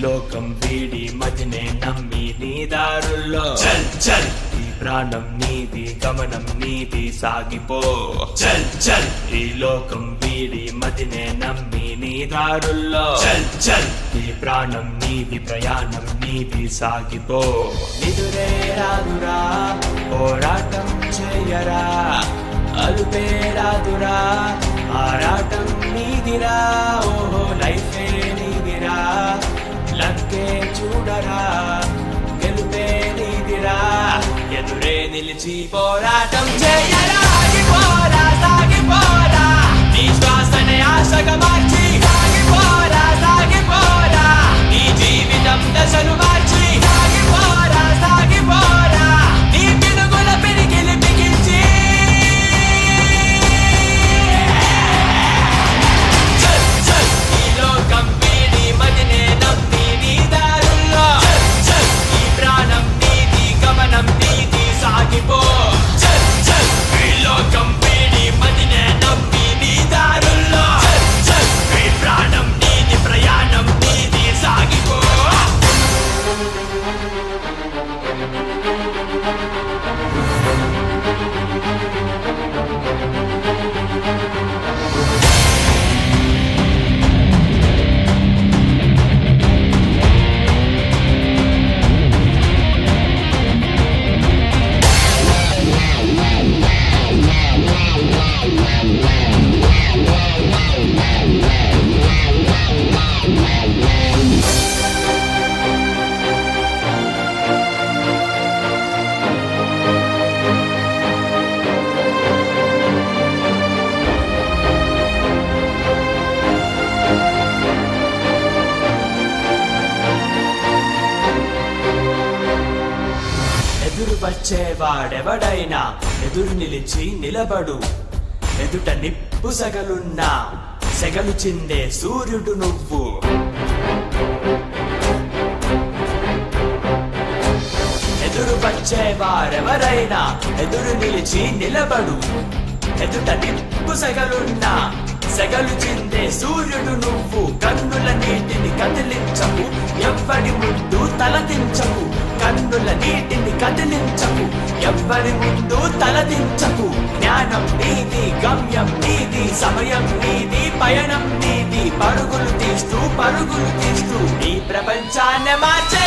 లోకం వీడి మదినే నమ్మి నీ దారుల్లో చల్ చల్ ఈ ప్రాణం నీది గమనం నీది సాగిపో చల్ చల్ ఈ లోకం వీడి మదినే నమ్మి నీ దారుల్లో చల్ చల్ ఈ ప్రాణం నీది ప్రయాణం నీది సాగిపో నిదురే రాదురా పోరాటం చేయరా అలుపే రాదురా ఆరాటం నీదిరా ఓహో లైఫే నీదిరా లక్కే చూడరా గెలుపే నీదిరా ఎదురే నిలిచి పోరాటం చేయరా ఆగిపోరా సాగిపోరా నీ శ్వాసనే ఆశగా మార్చి సాగిపోరా సాగిపోరా నీ జీవితం దశను మార్చి సాగిపోరా సాగిపోరా నీ పిడుగుల పిడికిలి బిగించి చల్ చల్ ఈ లోకం వీడి మదినే నమ్మి నీ దారుల్లో చల్ చల్ ఈ ప్రాణం నీది గమనం నీది సాగిపో చల్ చల్ ఈ లోకం వీడి మదినే నమ్మి నీ దారుల్లో చల్ చల్ ఈ ప్రాణం నీది ప్రయాణం నీది సాగిపో ఎదురు వచ్చేవాడెవడైనా ఎదురు నిలిచి నిలబడు ఎదుట నిప్పు సగలున్నా సెగలు చిందే సూర్యుడు నువ్వు ఎదురు వచ్చేవారెవరైనా ఎదురు నిలిచి నిలబడు ఎదుట నిప్పు సెగలున్నా సెగలు చిందే సూర్యుడు నువ్వు కన్నుల నీటిని కదిలించకు ఎవ్వడి ముందు తలదించకు కన్నుల నీటిని కదిలించకు ఎవ్వరి ముందు తలదించకు జ్ఞానం నీది గమ్యం నీది సమయం నీది పయనం నీది పరుగులు తీస్తూ పరుగులు తీస్తూ ఈ ప్రపంచాన్ని మార్చే